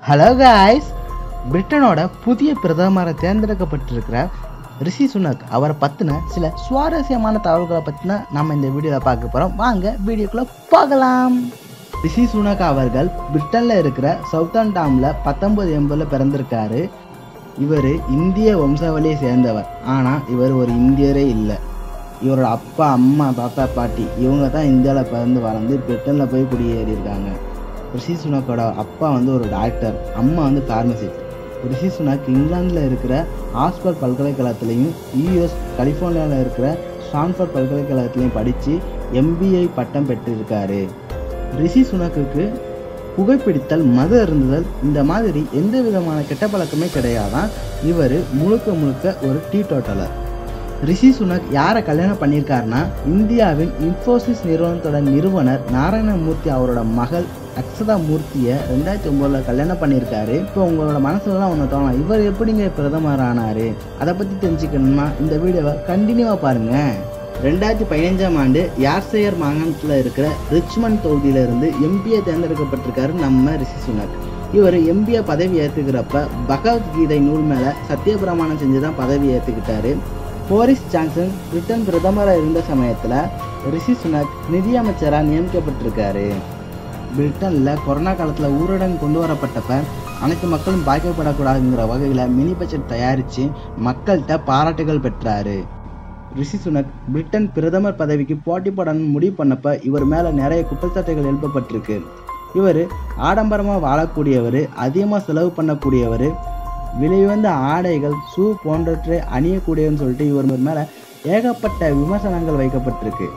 hello guys பிரிட்டனோட புதிய பிரதமரை தேர்ந்தெடுக்கப்பட்டிருக்கிற ரிஷி சுனக் அவரை பற்றின சில சுவாரஸ்யமான தகவல்களை பற்றின நம்ம இந்த வீடியோவில் பார்க்க போகிறோம் வாங்க வீடியோக்குள்ளே பார்க்கலாம் ரிஷி சுனக் அவர்கள் பிரிட்டனில் இருக்கிற சவுத்தன் டாமில் பத்தொன்பது எண்பதில் பிறந்திருக்காரு இவர் இந்திய வம்சாவளியை சேர்ந்தவர் ஆனால் இவர் ஒரு இந்தியரே இல்லை இவரோட அப்பா அம்மா தாத்தா பாட்டி இவங்க தான் இந்தியாவில் பிறந்து வளர்ந்து பிரிட்டனில் போய் குடியேறியிருக்காங்க ரிஷி சுனக்கோட அப்பா வந்து ஒரு டாக்டர் அம்மா வந்து ஃபார்மசிஸ்ட் ரிஷி சுனக் இங்கிலாந்தில் இருக்கிற ஆக்ஸ்போர்ட் பல்கலைக்கழகத்துலேயும் யூஎஸ் கலிஃபோர்னியாவில் இருக்கிற ஸ்டான்ஃபோர்ட் பல்கலைக்கழகத்துலையும் படித்து எம்பிஐ பட்டம் பெற்றிருக்காரு ரிஷி சுனக்குக்கு புகைப்பிடித்தல் மது அருந்துதல் இந்த மாதிரி எந்த விதமான கெட்ட பழக்கமே கிடையாதான் இவர் முழுக்க முழுக்க ஒரு டீ டோட்டலர் ரிஷி சுனக் யாரை கல்யாணம் பண்ணியிருக்காருன்னா இந்தியாவின் இன்ஃபோசிஸ் நிறுவனத்தோட நிறுவனர் நாராயணமூர்த்தி அவரோட மகள் அக்ஷதா மூர்த்தியை ரெண்டாயிரத்தி ஒம்போதில் கல்யாணம் பண்ணியிருக்காரு இப்போ உங்களோட மனசுலலாம் ஒன்று தோணலாம் இவர் எப்படிங்க பிரதமர் ஆனார் அதை பற்றி தெரிஞ்சுக்கணும்னா இந்த வீடியோவை கண்டினியூவாக பாருங்கள் ரெண்டாயிரத்தி பதினஞ்சாம் ஆண்டு யார்சையர் மாகாணத்தில் இருக்கிற ரிச்மண்ட் தொகுதியிலிருந்து எம்பியை தேர்ந்தெடுக்கப்பட்டிருக்காரு நம்ம ரிஷி சுனக் இவர் எம்பிஏ பதவி ஏற்றுக்கிறப்ப பகவத்கீதை நூல் மேலே சத்தியபிரமாணம் செஞ்சு தான் பதவி ஏற்றுக்கிட்டாரு போரிஸ் ஜான்சன் பிரிட்டன் பிரதமராக இருந்த சமயத்தில் ரிஷி சுனக் நிதியமைச்சராக நியமிக்கப்பட்டிருக்காரு பிரிட்டனில் கொரோனா காலத்தில் ஊரடங்கு கொண்டு வரப்பட்டப்ப அனைத்து மக்களும் பாதிக்கப்படக்கூடாதுங்கிற வகையில் மினி பட்ஜெட் தயாரித்து மக்கள்கிட்ட பாராட்டுகள் பெற்றாரு ரிஷி சுனக் பிரிட்டன் பிரதமர் பதவிக்கு போட்டி போடணும்னு முடிவு பண்ணப்ப இவர் மேலே நிறைய குற்றச்சாட்டுகள் எழுப்பப்பட்டிருக்கு இவர் ஆடம்பரமாக வாழக்கூடியவர் அதிகமாக செலவு பண்ணக்கூடியவர் விலையுயர்ந்த ஆடைகள் ஷூ போன்றவற்றை அணியக்கூடியவன்னு சொல்லிட்டு இவர் மேலே ஏகப்பட்ட விமர்சனங்கள் வைக்கப்பட்டிருக்கு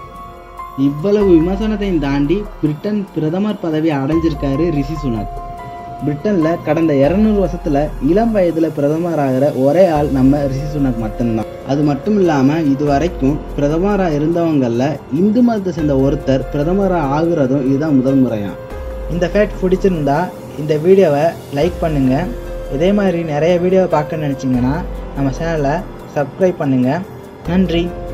இவ்வளவு விமர்சனத்தையும் தாண்டி பிரிட்டன் பிரதமர் பதவி அடைஞ்சிருக்காரு ரிஷி சுனக் பிரிட்டனில் கடந்த இரநூறு வருஷத்தில் இளம் வயதில் பிரதமராகிற ஒரே ஆள் நம்ம ரிஷி சுனக் மட்டும்தான் அது மட்டும் இல்லாமல் இது வரைக்கும் பிரதமராக இருந்தவங்களில் இந்து மதத்தை சேர்ந்த ஒருத்தர் பிரதமராக ஆகுறதும் இதுதான் முதல் முறையாம் இந்த ஃபேக்ட் பிடிச்சிருந்தா இந்த வீடியோவை லைக் பண்ணுங்கள் இதே மாதிரி நிறைய வீடியோவை பார்க்க நினச்சிங்கன்னா நம்ம சேனலை சப்ஸ்கிரைப் பண்ணுங்கள் நன்றி